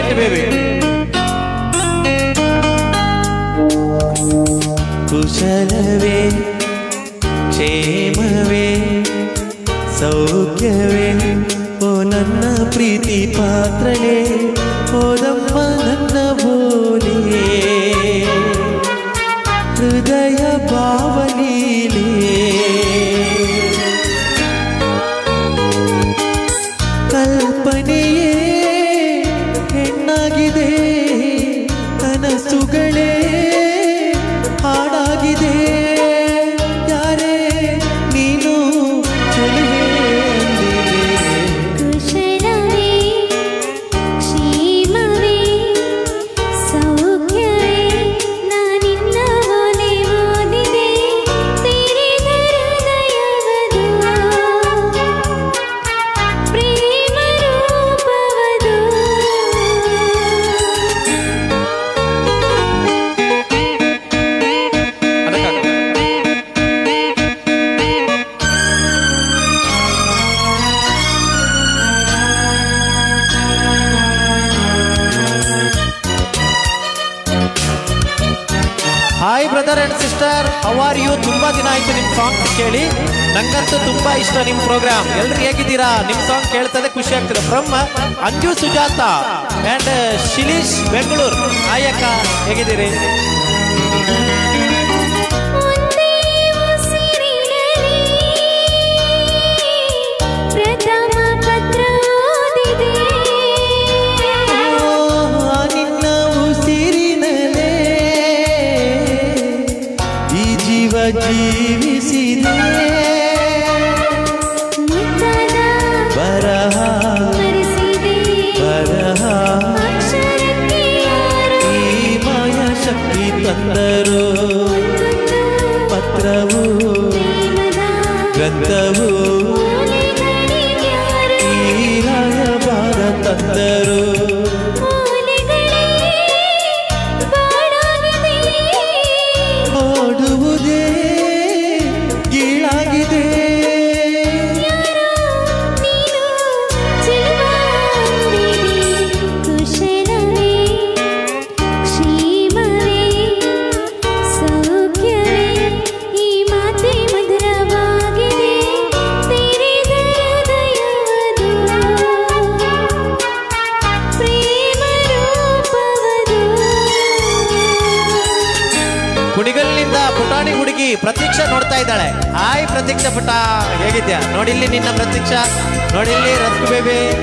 silent baby ಕುಶಲವೇ ಕ್ಷೇಮವೇ ಸೌಖ್ಯವೇ ಓ ನನ್ನ ಪ್ರೀತಿ ಪಾತ್ರಳೆ ಓದಮ್ಮ ನನ್ನ ಬೋಲೆ ಹೃದಯ ಭಾವಲೀಲೆ ಕಲ್ಪನೆಯೇ ಹೆಣ್ಣಾಗಿದೆ ಕನಸುಗಳೇ ಹಾಡಾಗಿದೆ ಯಾರೇ ನೀನು ಚೆಲುವೆ ಅಂದಿದೆ ಕುಶಲವೇ ಕ್ಷೇಮವೇ ಸೌಖ್ಯವೇ ನಾನಿನ್ನ ಓನೆ ಓದಿದೆ ತೆರೆದ ಹೃದಯವದು ಪ್ರೇಮ ರೂಪವದು hi brother and sister how are you ತುಂಬಾ ದಿನ ಆಯ್ತು ನಿಮ್ ಸಾಂಗ್ ಕೇಳಿ ನಂಗಂತೂ ತುಂಬಾ ಇಷ್ಟ ನಿಮ್ ಪ್ರೋಗ್ರಾಮ್ ಎಲ್ರು ಹೇಗಿದ್ದೀರಾ ನಿಮ್ ಸಾಂಗ್ ಕೇಳ್ತದೆ ಖುಷಿ ಆಗ್ತದೆ from Anju Sujata and Shilish Bengaluru hi ಅಕ್ಕ ಹೇಗಿದ್ದೀರಿ ಒಂದೇ ಉಸಿರಿನಲ್ಲಿ ಪ್ರಥಮ ಪತ್ರ ಓದಿದೆ ಆ ನಿನ್ನ ಉಸಿರಿನಲೇ ಈ ಜೀವ ಜೀವಿಸಿದೆ ಮುತ್ತದ ಬರಹ ಮರೆಸಿದೆ ಬರಹ ಅಕ್ಷರಕ್ಕೆ ಯಾರೋ ಈ ಮಾಯ ಶಕ್ತಿ ತಂದರು ಒಂದೊಂದು ಪತ್ರವು ಪ್ರೇಮದ ಗ್ರಂಥವು ಮೂಲೆಗಳಿಗ್ಯಾರೋ ಈ ರಾಯಭಾರ ತಂದರು ಮೂಲೆಗಳೇ ಬಾಡಾಗಿದೆ ಓಡುವುದೇ ಗೀಳಾಗಿದೆ ಯಾರೋ ನೀನು ಚೆಲುವಾಂದಿದೆ ಕುಶಲವೇ ಕ್ಷೇಮವೇ ಸೌಖ್ಯವೇ ಈ ಮಾತೆ ಮಧುರವಾಗಿದೆ ತೆರೆದ ಹೃದಯವದು ಪ್ರೇಮ ರೂಪವದು ಕುಣಿಗಲ್ನಿಂದ ಪುಟಾಣಿ ಹುಡುಗಿ ಪ್ರತೀಕ್ಷಾ ನೋಡ್ತಾ ಇದ್ದಾಳೆ ಹಾಯ್ ಪ್ರತೀಕ್ಷಾ ಪುಟ ಹೇಗಿದ್ಯಾ ನೋಡಿಲ್ಲಿ ನಿನ್ನ ಪ್ರತೀಕ್ಷಾ ನೋಡಿಲ್ಲಿ ರಸ್ಕು ಬೇಬಿ